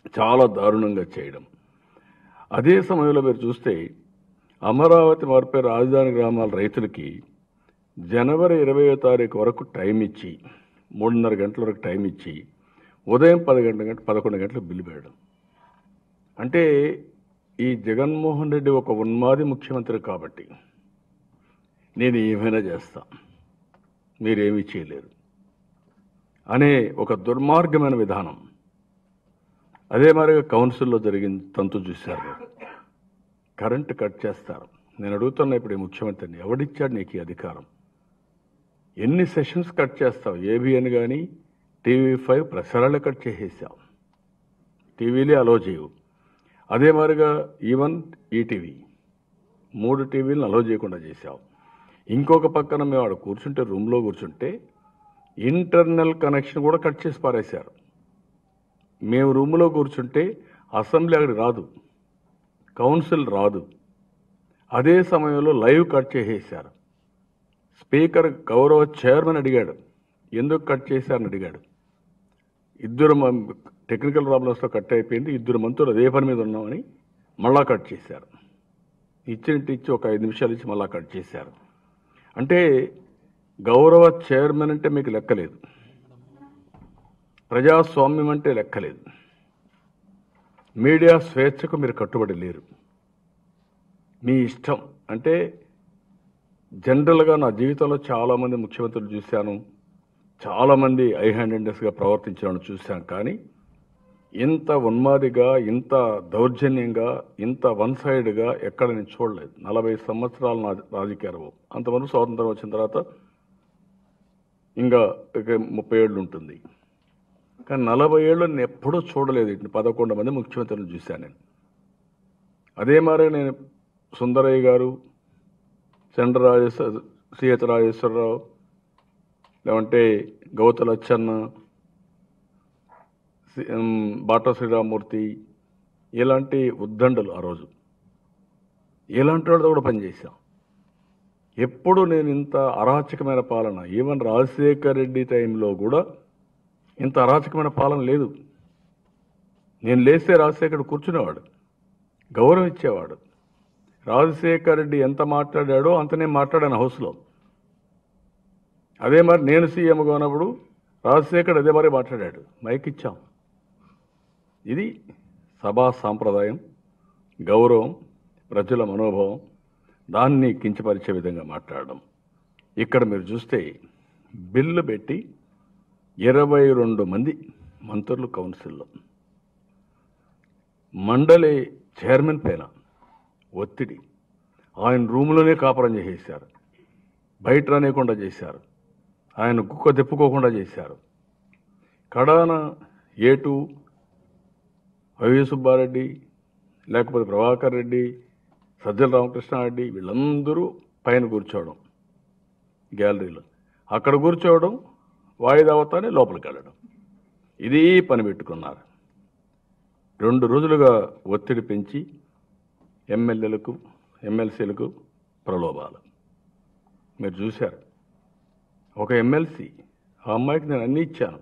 చాలా దారుణంగా చేయడం అదే సమయంలో మీరు చూస్తే అమరావతి మార్పే రాజధాని గ్రామాల రైతులకి జనవరి ఇరవయో తారీఖు వరకు టైం ఇచ్చి మూడున్నర గంటల వరకు టైం ఇచ్చి ఉదయం పది గంటల గంట పదకొండు గంటలకు బిల్లు వేయడం అంటే ఈ జగన్మోహన్ రెడ్డి ఒక ఉన్మాది ముఖ్యమంత్రి కాబట్టి నేను ఏమైనా చేస్తా మీరేమీ చేయలేరు అనే ఒక దుర్మార్గమైన విధానం అదే మరిగా కౌన్సిల్లో జరిగిన తంతు చూశారు మీరు. కరెంటు కట్ చేస్తారు నేను అడుగుతున్నా ఇప్పుడు ఈ ముఖ్యమంత్రిని ఎవడిచ్చాడు నీకు ఈ అధికారం ఎన్ని సెషన్స్ కట్ చేస్తావు ఏబిఎన్ కానీ టీవీ ఫైవ్ ప్రసారాలు కట్ చేసేసావు టీవీలే అలో చేయవు అదే మాదిరిగా ఈవెన్ ఈటీవీ మూడు టీవీలను అలో చేయకుండా చేశావు ఇంకొక పక్కన మేము ఆడ కూర్చుంటే రూమ్లో కూర్చుంటే ఇంటర్నల్ కనెక్షన్ కూడా కట్ చేసి పారేశారు మేము రూమ్లో కూర్చుంటే అసెంబ్లీ అక్కడికి రాదు కౌన్సిల్ రాదు అదే సమయంలో లైవ్ కట్ చేసేసారు స్పీకర్ గౌరవ చైర్మన్ అడిగాడు ఎందుకు కట్ చేశారని అడిగాడు ఇద్దరు మ- టెక్నికల్ ప్రాబ్లమ్స్తో కట్ అయిపోయింది ఇద్దరు మంత్రులు అదే పని మీద ఉన్నామని మళ్ళా కట్ చేశారు ఇచ్చినట్టు ఇచ్చి ఒక ఐదు నిమిషాలు ఇచ్చి మళ్ళా కట్ చేశారు అంటే గౌరవ చైర్మన్ అంటే మీకు లెక్కలేదు ప్రజాస్వామ్యం అంటే లెక్కలేదు మీడియా స్వేచ్ఛకు మీరు కట్టుబడి లేరు మీ ఇష్టం అంటే జనరల్గా నా జీవితంలో చాలామంది ముఖ్యమంత్రులు చూశాను చాలామంది ఐ హ్యాండెడ్నెస్గా ప్రవర్తించడం చూశాను కానీ ఇంత ఉన్మాదిగా ఇంత దౌర్జన్యంగా ఇంత వన్ సైడ్గా ఎక్కడ నేను చూడలేదు నలభై సంవత్సరాల నా రాజకీయ అనుభవం అంతవరకు స్వాతంత్రం వచ్చిన తర్వాత ఇంకా ఇక ముప్పై ఏళ్ళు ఉంటుంది కానీ నలభై ఏళ్ళు నేను ఎప్పుడూ చూడలేదు ఇటు పదకొండు మంది ముఖ్యమంత్రులను చూశాను నేను అదే మరి నేను సుందరయ్య గారు చంద్ర రాజేశ్వర సిహెచ్ రాజేశ్వరరావు లేదంటే గౌతల అచ్చన్న సి- ఉమ్, బాటా శ్రీరామూర్తి ఇలాంటి ఉద్దండలు ఆ రోజు ఇలాంటి వాళ్ళతో కూడా పనిచేశాం ఎప్పుడు నేను ఇంత అరాచకమైన పాలన ఈవెన్ రాజశేఖర్ రెడ్డి టైంలో కూడా ఇంత అరాచకమైన పాలన లేదు నేను లేస్తే రాజశేఖర్ కూర్చునేవాడు గౌరవం ఇచ్చేవాడు రాజశేఖర్ రెడ్డి ఎంత మాట్లాడాడో అంతనే మాట్లాడాను హౌస్లో అదే మరి నేను సీఎంగా ఉన్నప్పుడు రాజశేఖర్ అదే మరి మాట్లాడాడు మైక్ ఇచ్చాం ఇది సభా సాంప్రదాయం గౌరవం ప్రజల మనోభావం దాన్ని కించపరిచే విధంగా మాట్లాడడం ఇక్కడ మీరు చూస్తే బిల్లు పెట్టి ఇరవై రెండు మంది మంత్రులు కౌన్సిల్లో మండలి చైర్మన్ పైన ఒత్తిడి ఆయన రూములోనే కాపురం చేసేశారు బయట రానియకుండా చేశారు ఆయన కుక్క తిప్పుకోకుండా చేశారు కడాన ఏటు వైవి సుబ్బారెడ్డి లేకపోతే ప్రభాకర్ రెడ్డి సజ్జల రామకృష్ణారెడ్డి వీళ్ళందరూ పైన కూర్చోవడం గ్యాలరీలో అక్కడ కూర్చోవడం వాయిదా అవుతానే లోపలికి వెళ్ళడం ఇది పని పెట్టుకున్నారు రెండు రోజులుగా ఒత్తిడి పెంచి ఎమ్మెల్యేలకు ఎమ్మెల్సీలకు ప్రలోభాలు మీరు చూశారు ఒక ఎమ్మెల్సీ ఆ అమ్మాయికి నేను అన్నీ ఇచ్చాను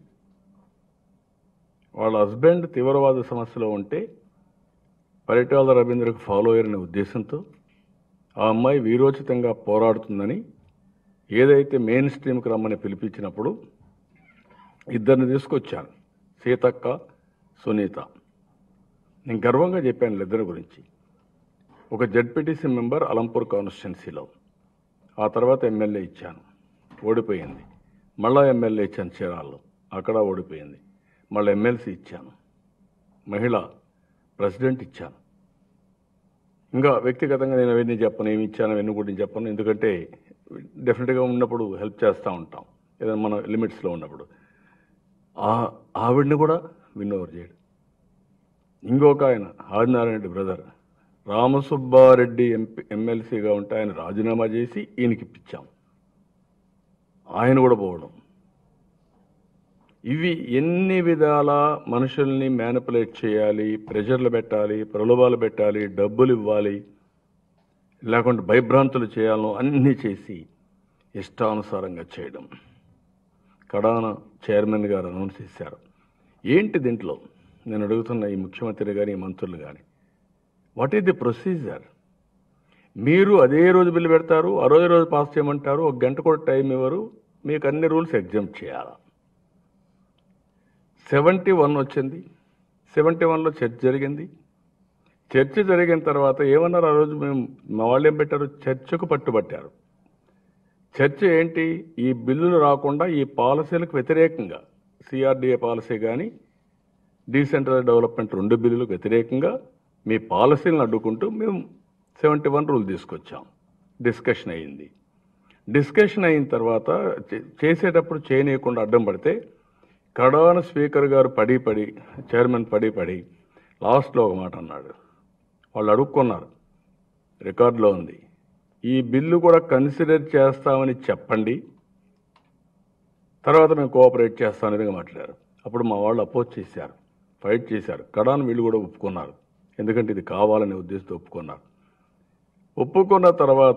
వాళ్ళ హస్బెండ్ తీవ్రవాద సమస్యలో ఉంటే పరిటాల రవీంద్రకు ఫాలో అయ్యారనే ఉద్దేశంతో ఆ అమ్మాయి వీరోచితంగా పోరాడుతుందని ఏదైతే మెయిన్ స్ట్రీమ్కి రమ్మని పిలిపించినప్పుడు ఇద్దరిని తీసుకొచ్చాను సీతక్క సునీత నేను గర్వంగా చెప్పాను ఇద్దరి గురించి ఒక జడ్పీటీసీ మెంబర్ అలంపూర్ కాన్స్టిట్యున్సీలో ఆ తర్వాత ఎమ్మెల్యే ఇచ్చాను ఓడిపోయింది మళ్ళా ఎమ్మెల్యే ఇచ్చాను చీరాల్లో అక్కడ ఓడిపోయింది మళ్ళీ ఎమ్మెల్సీ ఇచ్చాను మహిళ ప్రెసిడెంట్ ఇచ్చాను ఇంకా వ్యక్తిగతంగా నేను అవన్నీ చెప్పను ఏమి ఇచ్చాను అవన్నీ కూడా నేను చెప్పను ఎందుకంటే డెఫినెట్గా ఉన్నప్పుడు హెల్ప్ చేస్తూ ఉంటాం ఏదైనా మన లిమిట్స్లో ఉన్నప్పుడు ఆ- ఆవిడ్ని కూడా విన్ ఓవర్ చేయడు ఇంకొక ఆయన ఆదినారాయణ రెడ్డి బ్రదర్ రామసుబ్బారెడ్డి ఎంపీ ఎమ్మెల్సీగా ఉంటే ఆయన రాజీనామా చేసి ఈయనకి ఇప్పించాం ఆయన కూడా పోవడం ఇవి ఎన్ని విధాల మనుషుల్ని మ్యానిపులేట్ చేయాలి ప్రెషర్లు పెట్టాలి ప్రలోభాలు పెట్టాలి డబ్బులు ఇవ్వాలి లేకుంటే భయభ్రాంతులు చేయాలను అన్నీ చేసి ఇష్టానుసారంగా చేయడం కడాన చైర్మన్ గారు అనౌన్స్ చేశారు ఏంటి దీంట్లో నేను అడుగుతున్న ఈ ముఖ్యమంత్రి కానీ ఈ మంత్రులు కానీ వాట్ ఈస్ ది ప్రొసీజర్ మీరు అదే రోజు బిల్లు పెడతారు ఆ రోజు రోజు పాస్ చేయమంటారు ఒక గంట కూడా టైం ఇవ్వరు మీకు అన్ని రూల్స్ ఎగ్జామ్ చేయాలా సెవెంటీ వన్ వచ్చింది సెవెంటీ వన్లో చర్చ జరిగింది చర్చ జరిగిన తర్వాత ఏమన్నారు ఆ రోజు మేము మా వాళ్ళు ఏం పెట్టారు చర్చకు పట్టుబట్టారు చర్చ ఏంటి ఈ బిల్లులు రాకుండా ఈ పాలసీలకు వ్యతిరేకంగా సిఆర్డిఏ పాలసీ కానీ డీసెంట్రలైజ్ డెవలప్మెంట్ రెండు బిల్లులకు వ్యతిరేకంగా మీ పాలసీలను అడ్డుకుంటూ మేము సెవెంటీ వన్ రూల్ తీసుకొచ్చాం డిస్కషన్ అయింది డిస్కషన్ అయిన తర్వాత చే- చేసేటప్పుడు చేయనీయకుండా అడ్డం పడితే కడాన స్పీకర్ గారు పడి పడి చైర్మన్ పడి పడి లాస్ట్లో ఒక మాట అన్నాడు వాళ్ళు అడుక్కున్నారు రికార్డులో ఉంది ఈ బిల్లు కూడా కన్సిడర్ చేస్తామని చెప్పండి తర్వాత మేము కోఆపరేట్ చేస్తామని మాట్లాడారు అప్పుడు మా వాళ్ళు అపోజ్ చేశారు ఫైట్ చేశారు కడాన్ వీళ్ళు కూడా ఒప్పుకున్నారు ఎందుకంటే ఇది కావాలనే ఉద్దేశంతో ఒప్పుకున్నారు ఒప్పుకున్న తర్వాత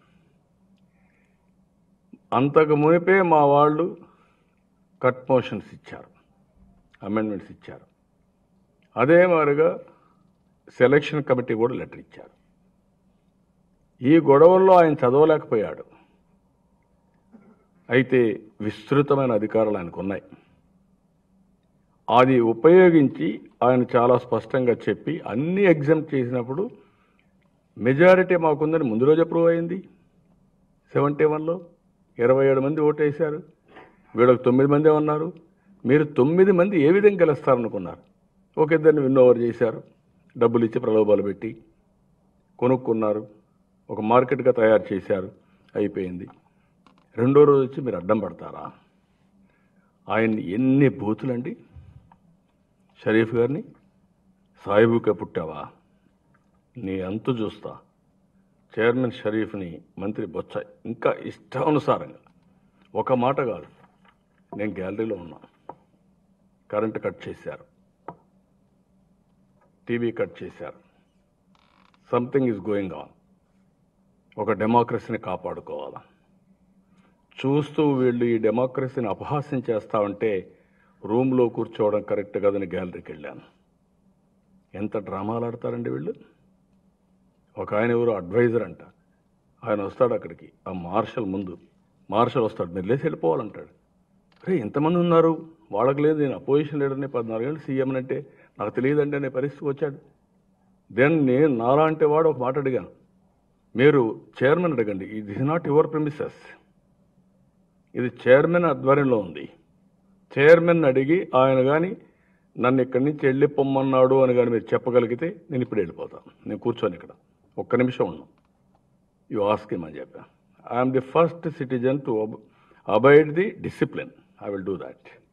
అంతకు మునిపే మా వాళ్ళు కట్ మోషన్స్ ఇచ్చారు అమెండ్మెంట్స్ ఇచ్చారు అదే మాదిరిగా సెలక్షన్ కమిటీ కూడా లెటర్ ఇచ్చారు ఈ గొడవల్లో ఆయన చదవలేకపోయాడు అయితే విస్తృతమైన అధికారాలు ఆయనకు ఉన్నాయి అది ఉపయోగించి ఆయన చాలా స్పష్టంగా చెప్పి అన్ని ఎగ్జామ్ చేసినప్పుడు మెజారిటీ మాకుందని ముందు రోజు అప్రూవ్ అయింది సెవెంటీ వన్లో ఇరవై ఏడు మంది ఓటేశారు వీళ్ళకి తొమ్మిది మందే ఉన్నారు మీరు తొమ్మిది మంది ఏ విధంగా గెలుస్తారనుకున్నారు ఒక ఇద్దరిని విన్ ఓవర్ చేశారు డబ్బులు ఇచ్చి ప్రలోభాలు పెట్టి కొనుక్కున్నారు ఒక మార్కెట్గా తయారు చేశారు అయిపోయింది రెండో రోజు వచ్చి మీరు అడ్డం పడతారా ఆయన్ని ఎన్ని బూతులండి షరీఫ్ గారిని సాయిబుకే పుట్టావా నీ అంతు చూస్తా చైర్మన్ షరీఫ్ని మంత్రి బొత్స ఇంకా ఇష్టానుసారంగా ఒక మాట కాదు నేను గ్యాలరీలో ఉన్నా కరెంట్ కట్ చేశారు టీవీ కట్ చేశారు సంథింగ్ ఈజ్ గోయింగ్ ఆన్ ఒక డెమోక్రసీని కాపాడుకోవాలా చూస్తూ వీళ్ళు ఈ డెమోక్రసీని అపహాస్యం చేస్తా ఉంటే రూమ్లో కూర్చోవడం కరెక్ట్ కాదని గ్యాలరీకి వెళ్ళాను ఎంత డ్రామాలు ఆడతారండి వీళ్ళు ఒక ఆయన ఎవరు అడ్వైజర్ అంట ఆయన వస్తాడు అక్కడికి ఆ మార్షల్ ముందు మార్షల్ వస్తాడు మీరు లేచి వెళ్ళిపోవాలంటాడు రే ఎంతమంది ఉన్నారు వాళ్ళకి లేదు నేను అపోజిషన్ లీడర్ని పద్నాలుగేళ్ళు సీఎం అంటే నాకు తెలియదంటే అనే పరిస్థితికి వచ్చాడు దెన్ నేను నాలాంటి వాడు ఒక మాట అడిగాను మీరు చైర్మన్ అడగండి ఇది ఇస్ నాట్ యువర్ ప్రిమిసెస్ ఇది చైర్మన్ ఆధ్వర్యంలో ఉంది చైర్మన్ అడిగి ఆయన కానీ నన్ను ఇక్కడి నుంచి వెళ్ళి పొమ్మన్నాడు అని కానీ మీరు చెప్పగలిగితే నేను ఇప్పుడు వెళ్ళిపోతాను నేను కూర్చొని ఇక్కడ ఒక్క నిమిషం ఉన్నాను యు ఆస్క్ హిమ్ అని చెప్పా I'm the first citizen to abide the discipline I will do that